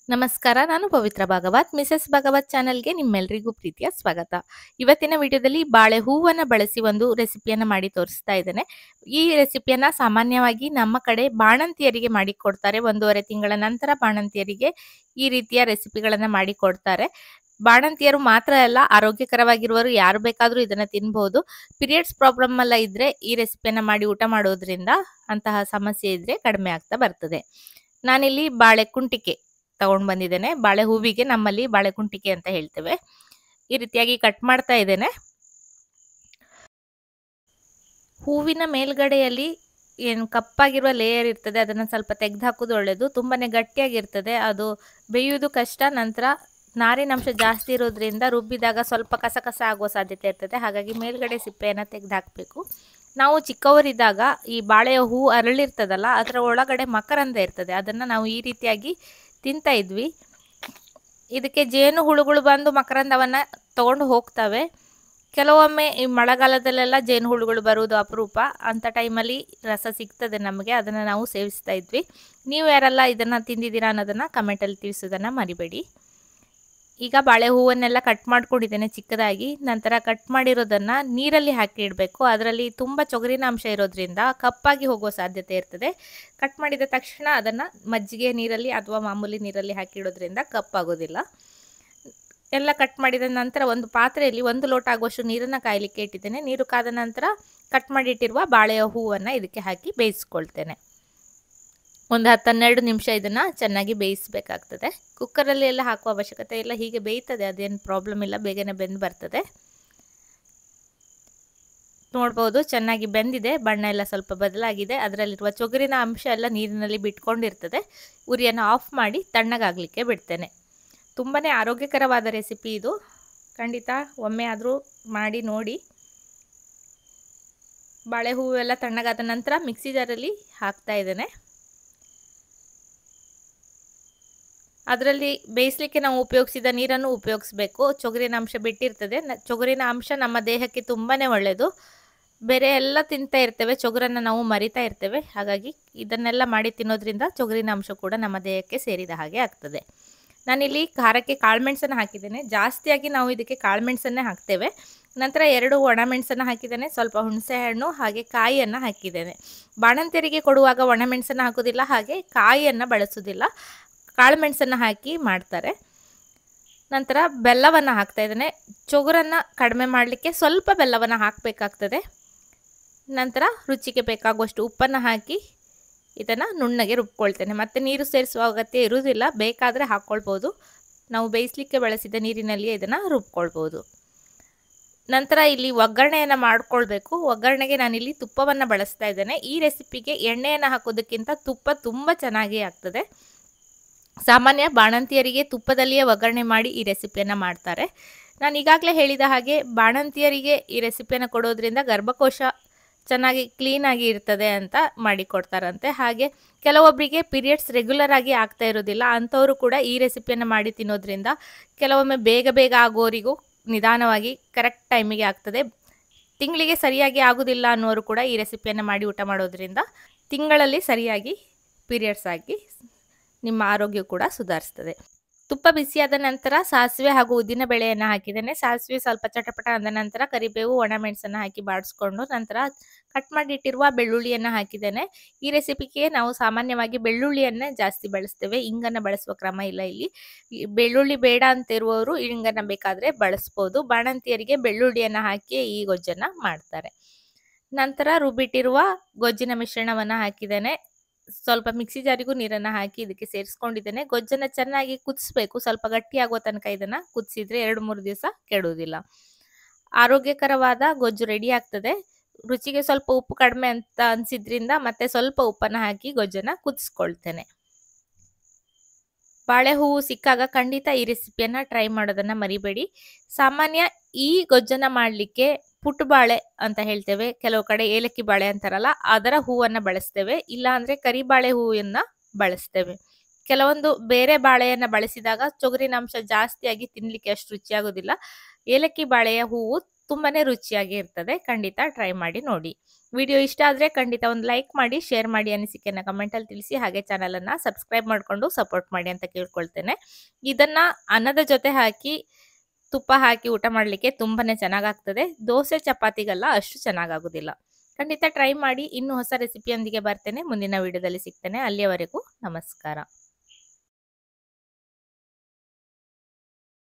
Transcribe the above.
ನಮಸ್ಕಾರ ನಾನು ಪವಿತ್ರ ಭಾಗವತ್ ಮಿಸೆಸ್ ಭಾಗವತ್ ಚಾನೆಲ್ಗೆ ನಿಮ್ಮೆಲ್ಲರಿಗೂ ಪ್ರೀತಿಯ ಸ್ವಾಗತ ಇವತ್ತಿನ ವಿಡಿಯೋದಲ್ಲಿ ಬಾಳೆ ಹೂವನ್ನ ಬಳಸಿ ಒಂದು ರೆಸಿಪಿಯನ್ನ ಮಾಡಿ ತೋರಿಸ್ತಾ ಇದ್ದೇನೆ ಈ ರೆಸಿಪಿಯನ್ನ ಸಾಮಾನ್ಯವಾಗಿ ನಮ್ಮ ಕಡೆ ಬಾಣಂತಿಯರಿಗೆ ಮಾಡಿ ಕೊಡ್ತಾರೆ ಒಂದೂವರೆ ತಿಂಗಳ ನಂತರ ಬಾಣಂತಿಯರಿಗೆ ಈ ರೀತಿಯ ರೆಸಿಪಿಗಳನ್ನ ಮಾಡಿ ಕೊಡ್ತಾರೆ ಬಾಣಂತಿಯರು ಮಾತ್ರ ಅಲ್ಲ ಆರೋಗ್ಯಕರವಾಗಿರುವವರು ಯಾರು ಬೇಕಾದ್ರೂ ಇದನ್ನ ತಿನ್ಬಹುದು ಪೀರಿಯಡ್ಸ್ ಪ್ರಾಬ್ಲಮ್ ಎಲ್ಲ ಇದ್ರೆ ಈ ರೆಸಿಪಿಯನ್ನ ಮಾಡಿ ಊಟ ಮಾಡೋದ್ರಿಂದ ಅಂತಹ ಸಮಸ್ಯೆ ಇದ್ರೆ ಕಡಿಮೆ ಆಗ್ತಾ ಬರ್ತದೆ ನಾನಿಲ್ಲಿ ಬಾಳೆ ಕುಂಟಿಕೆ ತಗೊಂಡ್ ಬಂದಿದ್ದೇನೆ ಬಾಳೆ ಹೂವಿಗೆ ನಮ್ಮಲ್ಲಿ ಬಾಳೆ ಕುಂಟಿಕೆ ಅಂತ ಹೇಳ್ತೇವೆ ಈ ರೀತಿಯಾಗಿ ಕಟ್ ಮಾಡ್ತಾ ಇದ್ದೇನೆ ಹೂವಿನ ಮೇಲ್ಗಡೆಯಲ್ಲಿ ಏನು ಕಪ್ಪಾಗಿರುವ ಲೇಯರ್ ಇರ್ತದೆ ಅದನ್ನ ಸ್ವಲ್ಪ ತೆಗೆದು ಹಾಕೋದು ಒಳ್ಳೆಯದು ತುಂಬಾನೇ ಗಟ್ಟಿಯಾಗಿರ್ತದೆ ಅದು ಬೇಯುವುದು ಕಷ್ಟ ನಂತರ ನಾರಿನಂಶ ಜಾಸ್ತಿ ಇರೋದ್ರಿಂದ ರುಬ್ಬಿದಾಗ ಸ್ವಲ್ಪ ಕಸ ಕಸ ಆಗುವ ಸಾಧ್ಯತೆ ಇರ್ತದೆ ಹಾಗಾಗಿ ಮೇಲ್ಗಡೆ ಸಿಪ್ಪೆಯನ್ನು ತೆಗೆದು ಹಾಕಬೇಕು ನಾವು ಚಿಕ್ಕವರಿದ್ದಾಗ ಈ ಬಾಳೆಯ ಹೂ ಅರಳಿರ್ತದಲ್ಲ ಅದರ ಒಳಗಡೆ ಮಕರಂದ ಇರ್ತದೆ ಅದನ್ನು ನಾವು ಈ ರೀತಿಯಾಗಿ ತಿಂತಾ ಇದ್ವಿ ಇದಕ್ಕೆ ಜೇನು ಹುಳುಗಳು ಬಂದು ಮಕರಂದವನ್ನು ತಗೊಂಡು ಹೋಗ್ತವೆ ಕೆಲವೊಮ್ಮೆ ಈ ಮಳೆಗಾಲದಲ್ಲೆಲ್ಲ ಜೇನು ಹುಳುಗಳು ಬರುವುದು ಅಪರೂಪ ಅಂಥ ಟೈಮಲ್ಲಿ ರಸ ಸಿಗ್ತದೆ ನಮಗೆ ಅದನ್ನು ನಾವು ಸೇವಿಸ್ತಾ ಇದ್ವಿ ನೀವು ಯಾರೆಲ್ಲ ಇದನ್ನು ತಿಂದಿದ್ದೀರಾ ಅನ್ನೋದನ್ನು ಕಮೆಂಟಲ್ಲಿ ತಿಳಿಸೋದನ್ನು ಮರಿಬೇಡಿ ಈಗ ಬಾಳೆ ಹೂವನ್ನೆಲ್ಲ ಕಟ್ ಮಾಡ್ಕೊಂಡಿದ್ದೇನೆ ಚಿಕ್ಕದಾಗಿ ನಂತರ ಕಟ್ ಮಾಡಿರೋದನ್ನು ನೀರಲ್ಲಿ ಹಾಕಿ ಇಡಬೇಕು ಅದರಲ್ಲಿ ತುಂಬ ಚೊಗರಿನ ಅಂಶ ಇರೋದ್ರಿಂದ ಕಪ್ಪಾಗಿ ಹೋಗೋ ಸಾಧ್ಯತೆ ಇರ್ತದೆ ಕಟ್ ಮಾಡಿದ ತಕ್ಷಣ ಅದನ್ನು ಮಜ್ಜಿಗೆ ನೀರಲ್ಲಿ ಅಥವಾ ಮಾಮೂಲಿ ನೀರಲ್ಲಿ ಹಾಕಿಡೋದ್ರಿಂದ ಕಪ್ಪಾಗೋದಿಲ್ಲ ಎಲ್ಲ ಕಟ್ ಮಾಡಿದ ನಂತರ ಒಂದು ಪಾತ್ರೆಯಲ್ಲಿ ಒಂದು ಲೋಟ ಆಗುವಷ್ಟು ನೀರನ್ನು ಕಾಯಲಿಕ್ಕೆ ಇಟ್ಟಿದ್ದೇನೆ ನೀರು ಕಾದ ನಂತರ ಕಟ್ ಮಾಡಿಟ್ಟಿರುವ ಬಾಳೆಯ ಹೂವನ್ನು ಇದಕ್ಕೆ ಹಾಕಿ ಬೇಯಿಸ್ಕೊಳ್ತೇನೆ ಒಂದು ಹತ್ತು ಹನ್ನೆರಡು ನಿಮಿಷ ಇದನ್ನು ಚೆನ್ನಾಗಿ ಬೇಯಿಸಬೇಕಾಗ್ತದೆ ಕುಕ್ಕರಲ್ಲಿ ಎಲ್ಲ ಹಾಕುವ ಅವಶ್ಯಕತೆ ಇಲ್ಲ ಹೀಗೆ ಬೇಯ್ತದೆ ಅದೇನು ಪ್ರಾಬ್ಲಮ್ ಇಲ್ಲ ಬೇಗನೆ ಬೆಂದು ಬರ್ತದೆ ನೋಡ್ಬೋದು ಚೆನ್ನಾಗಿ ಬೆಂದಿದೆ ಬಣ್ಣ ಎಲ್ಲ ಸ್ವಲ್ಪ ಬದಲಾಗಿದೆ ಅದರಲ್ಲಿರುವ ಚೊಗರಿನ ಅಂಶ ಎಲ್ಲ ನೀರಿನಲ್ಲಿ ಬಿಟ್ಕೊಂಡಿರ್ತದೆ ಉರಿಯನ್ನು ಆಫ್ ಮಾಡಿ ತಣ್ಣಗಾಗಲಿಕ್ಕೆ ಬಿಡ್ತೇನೆ ತುಂಬಾ ಆರೋಗ್ಯಕರವಾದ ರೆಸಿಪಿ ಇದು ಖಂಡಿತ ಒಮ್ಮೆ ಆದರೂ ಮಾಡಿ ನೋಡಿ ಬಾಳೆ ಹೂವೆಲ್ಲ ತಣ್ಣಗಾದ ನಂತರ ಮಿಕ್ಸಿ ಜಾರಲ್ಲಿ ಹಾಕ್ತಾ ಇದ್ದೇನೆ ಅದರಲ್ಲಿ ಬೇಯಿಸ್ಲಿಕ್ಕೆ ನಾವು ಉಪಯೋಗಿಸಿದ ನೀರನ್ನು ಉಪಯೋಗಿಸ್ಬೇಕು ಚೊಗರಿನ ಅಂಶ ಬಿಟ್ಟಿರ್ತದೆ ಚೊಗರಿನ ಅಂಶ ನಮ್ಮ ದೇಹಕ್ಕೆ ತುಂಬಾ ಒಳ್ಳೆಯದು ಬೇರೆ ಎಲ್ಲ ತಿಂತಾ ಇರ್ತೇವೆ ಚೊಗರನ್ನು ನಾವು ಮರಿತಾ ಇರ್ತೇವೆ ಹಾಗಾಗಿ ಇದನ್ನೆಲ್ಲ ಮಾಡಿ ತಿನ್ನೋದ್ರಿಂದ ಚೊಗರಿನ ಅಂಶ ಕೂಡ ನಮ್ಮ ದೇಹಕ್ಕೆ ಸೇರಿದ ಹಾಗೆ ಆಗ್ತದೆ ನಾನಿಲ್ಲಿ ಖಾರಕ್ಕೆ ಕಾಳುಮೆಣಸನ್ನು ಹಾಕಿದ್ದೇನೆ ಜಾಸ್ತಿಯಾಗಿ ನಾವು ಇದಕ್ಕೆ ಕಾಳುಮೆಣಸನ್ನೇ ಹಾಕ್ತೇವೆ ನಂತರ ಎರಡು ಒಣಮೆಣಸನ್ನು ಹಾಕಿದ್ದೇನೆ ಸ್ವಲ್ಪ ಹುಣಸೆ ಹಣ್ಣು ಹಾಗೆ ಕಾಯಿಯನ್ನು ಹಾಕಿದ್ದೇನೆ ಬಾಣಂತಿಯರಿಗೆ ಕೊಡುವಾಗ ಒಣಮೆಣಸನ್ನು ಹಾಕೋದಿಲ್ಲ ಹಾಗೆ ಕಾಯಿಯನ್ನು ಬಳಸೋದಿಲ್ಲ ಕಾಳುಮೆಣಸನ್ನು ಹಾಕಿ ಮಾಡ್ತಾರೆ ನಂತರ ಬೆಲ್ಲವನ್ನು ಹಾಕ್ತಾ ಇದ್ದೇನೆ ಚೊಗುರನ್ನು ಕಡಿಮೆ ಮಾಡಲಿಕ್ಕೆ ಸ್ವಲ್ಪ ಬೆಲ್ಲವನ್ನು ಹಾಕಬೇಕಾಗ್ತದೆ ನಂತರ ರುಚಿಗೆ ಬೇಕಾಗುವಷ್ಟು ಉಪ್ಪನ್ನು ಹಾಕಿ ಇದನ್ನು ನುಣ್ಣಗೆ ರುಬ್ಕೊಳ್ತೇನೆ ಮತ್ತು ನೀರು ಸೇರಿಸುವ ಅಗತ್ಯ ಇರುವುದಿಲ್ಲ ಬೇಕಾದರೆ ಹಾಕ್ಕೊಳ್ಬೋದು ನಾವು ಬೇಯಿಸಲಿಕ್ಕೆ ಬಳಸಿದ ನೀರಿನಲ್ಲಿಯೇ ಇದನ್ನು ರುಬ್ಕೊಳ್ಬೋದು ನಂತರ ಇಲ್ಲಿ ಒಗ್ಗರಣೆಯನ್ನು ಮಾಡ್ಕೊಳ್ಬೇಕು ಒಗ್ಗರಣೆಗೆ ನಾನಿಲ್ಲಿ ತುಪ್ಪವನ್ನು ಬಳಸ್ತಾ ಇದ್ದೇನೆ ಈ ರೆಸಿಪಿಗೆ ಎಣ್ಣೆಯನ್ನು ಹಾಕೋದಕ್ಕಿಂತ ತುಪ್ಪ ತುಂಬ ಚೆನ್ನಾಗಿ ಆಗ್ತದೆ ಸಾಮಾನ್ಯ ಬಾಣಂತಿಯರಿಗೆ ತುಪ್ಪದಲ್ಲಿಯೇ ಒಗ್ಗರಣೆ ಮಾಡಿ ಈ ರೆಸಿಪಿಯನ್ನು ಮಾಡ್ತಾರೆ ನಾನು ಈಗಾಗಲೇ ಹೇಳಿದ ಹಾಗೆ ಬಾಣಂತಿಯರಿಗೆ ಈ ರೆಸಿಪಿಯನ್ನು ಕೊಡೋದ್ರಿಂದ ಗರ್ಭಕೋಶ ಚೆನ್ನಾಗಿ ಕ್ಲೀನಾಗಿ ಇರ್ತದೆ ಅಂತ ಮಾಡಿ ಕೊಡ್ತಾರಂತೆ ಹಾಗೆ ಕೆಲವೊಬ್ಬರಿಗೆ ಪೀರಿಯಡ್ಸ್ ರೆಗ್ಯುಲರ್ ಆಗಿ ಆಗ್ತಾ ಇರೋದಿಲ್ಲ ಅಂಥವರು ಕೂಡ ಈ ರೆಸಿಪಿಯನ್ನು ಮಾಡಿ ತಿನ್ನೋದ್ರಿಂದ ಕೆಲವೊಮ್ಮೆ ಬೇಗ ಬೇಗ ಆಗೋರಿಗೂ ನಿಧಾನವಾಗಿ ಕರೆಕ್ಟ್ ಟೈಮಿಗೆ ಆಗ್ತದೆ ತಿಂಗಳಿಗೆ ಸರಿಯಾಗಿ ಆಗೋದಿಲ್ಲ ಅನ್ನೋರು ಕೂಡ ಈ ರೆಸಿಪಿಯನ್ನು ಮಾಡಿ ಊಟ ಮಾಡೋದ್ರಿಂದ ತಿಂಗಳಲ್ಲಿ ಸರಿಯಾಗಿ ಪೀರಿಯಡ್ಸ್ ಆಗಿ ನಿಮ್ಮ ಆರೋಗ್ಯ ಕೂಡ ಸುಧಾರಿಸ್ತದೆ ತುಪ್ಪ ಬಿಸಿಯಾದ ನಂತರ ಸಾಸಿವೆ ಹಾಗೂ ಉದ್ದಿನ ಬೇಳೆಯನ್ನು ಹಾಕಿದ್ದೇನೆ ಸಾಸಿವೆ ಸ್ವಲ್ಪ ಚಟಪಟ ಆದ ನಂತರ ಕರಿಬೇವು ಒಣಮೆಣಸನ್ನು ಹಾಕಿ ಬಾಡಿಸ್ಕೊಂಡು ನಂತರ ಕಟ್ ಮಾಡಿಟ್ಟಿರುವ ಬೆಳ್ಳುಳ್ಳಿಯನ್ನು ಹಾಕಿದ್ದೇನೆ ಈ ರೆಸಿಪಿಗೆ ನಾವು ಸಾಮಾನ್ಯವಾಗಿ ಬೆಳ್ಳುಳ್ಳಿಯನ್ನೇ ಜಾಸ್ತಿ ಬಳಸ್ತೇವೆ ಇಂಗನ್ನು ಬಳಸುವ ಕ್ರಮ ಇಲ್ಲ ಇಲ್ಲಿ ಬೆಳ್ಳುಳ್ಳಿ ಬೇಡ ಅಂತ ಇರುವವರು ಇಂಗನ್ನು ಬೇಕಾದರೆ ಬಳಸ್ಬೋದು ಬಾಣಂತಿಯರಿಗೆ ಬೆಳ್ಳುಳ್ಳಿಯನ್ನು ಹಾಕಿ ಈ ಗೊಜ್ಜನ್ನು ಮಾಡ್ತಾರೆ ನಂತರ ರುಬ್ಬಿಟ್ಟಿರುವ ಗೊಜ್ಜಿನ ಮಿಶ್ರಣವನ್ನು ಹಾಕಿದ್ದೇನೆ ಸ್ವಲ್ಪ ಮಿಕ್ಸಿ ಜಾರಿಗೂ ನೀರನ್ನು ಹಾಕಿ ಇದಕ್ಕೆ ಸೇರಿಸ್ಕೊಂಡಿದ್ದೇನೆ ಗೊಜ್ಜನ್ನು ಚೆನ್ನಾಗಿ ಕುದಿಸ್ಬೇಕು ಸ್ವಲ್ಪ ಗಟ್ಟಿಯಾಗುವ ತನಕ ಇದನ್ನು ಕುದಿಸಿದ್ರೆ ಎರಡು ಮೂರು ದಿವಸ ಕೆಡುವುದಿಲ್ಲ ಆರೋಗ್ಯಕರವಾದ ಗೊಜ್ಜು ರೆಡಿ ಆಗ್ತದೆ ರುಚಿಗೆ ಸ್ವಲ್ಪ ಉಪ್ಪು ಕಡಿಮೆ ಅಂತ ಅನಿಸಿದ್ರಿಂದ ಮತ್ತೆ ಸ್ವಲ್ಪ ಉಪ್ಪನ್ನು ಹಾಕಿ ಗೊಜ್ಜನ್ನು ಕುದಿಸ್ಕೊಳ್ತೇನೆ ಬಾಳೆ ಹೂವು ಸಿಕ್ಕಾಗ ಖಂಡಿತ ಈ ರೆಸಿಪಿಯನ್ನು ಟ್ರೈ ಮಾಡೋದನ್ನು ಮರಿಬೇಡಿ ಸಾಮಾನ್ಯ ಈ ಗೊಜ್ಜನ್ನು ಮಾಡಲಿಕ್ಕೆ ಪುಟ್ಟ ಬಾಳೆ ಅಂತ ಹೇಳ್ತೇವೆ ಕೆಲವು ಕಡೆ ಏಲಕ್ಕಿ ಬಾಳೆ ಅಂತಾರಲ್ಲ ಅದರ ಹೂವನ್ನು ಬಳಸ್ತೇವೆ ಇಲ್ಲ ಅಂದರೆ ಕರಿಬಾಳೆ ಹೂವನ್ನು ಬಳಸ್ತೇವೆ ಕೆಲವೊಂದು ಬೇರೆ ಬಾಳೆಯನ್ನು ಬಳಸಿದಾಗ ಚೊಗರಿನ ಅಂಶ ಜಾಸ್ತಿಯಾಗಿ ತಿನ್ನಲಿಕ್ಕೆ ಅಷ್ಟು ರುಚಿಯಾಗೋದಿಲ್ಲ ಏಲಕ್ಕಿ ಬಾಳೆಯ ಹೂವು ತುಂಬಾ ರುಚಿಯಾಗಿ ಇರ್ತದೆ ಖಂಡಿತ ಟ್ರೈ ಮಾಡಿ ನೋಡಿ ವಿಡಿಯೋ ಇಷ್ಟ ಆದರೆ ಖಂಡಿತ ಒಂದು ಲೈಕ್ ಮಾಡಿ ಶೇರ್ ಮಾಡಿ ಅನಿಸಿಕೆನ ಕಮೆಂಟಲ್ಲಿ ತಿಳಿಸಿ ಹಾಗೆ ಚಾನಲನ್ನು ಸಬ್ಸ್ಕ್ರೈಬ್ ಮಾಡಿಕೊಂಡು ಸಪೋರ್ಟ್ ಮಾಡಿ ಅಂತ ಕೇಳ್ಕೊಳ್ತೇನೆ ಇದನ್ನು ಅನ್ನದ ಜೊತೆ ಹಾಕಿ ತುಪ್ಪ ಹಾಕಿ ಊಟ ಮಾಡಲಿಕ್ಕೆ ತುಂಬಾ ಚೆನ್ನಾಗಾಗ್ತದೆ ದೋಸೆ ಚಪಾತಿಗೆಲ್ಲ ಅಷ್ಟು ಚೆನ್ನಾಗಾಗೋದಿಲ್ಲ ಖಂಡಿತ ಟ್ರೈ ಮಾಡಿ ಇನ್ನೂ ಹೊಸ ರೆಸಿಪಿಯೊಂದಿಗೆ ಬರ್ತೇನೆ ಮುಂದಿನ ವಿಡಿಯೋದಲ್ಲಿ ಸಿಗ್ತೇನೆ ಅಲ್ಲಿಯವರೆಗೂ ನಮಸ್ಕಾರ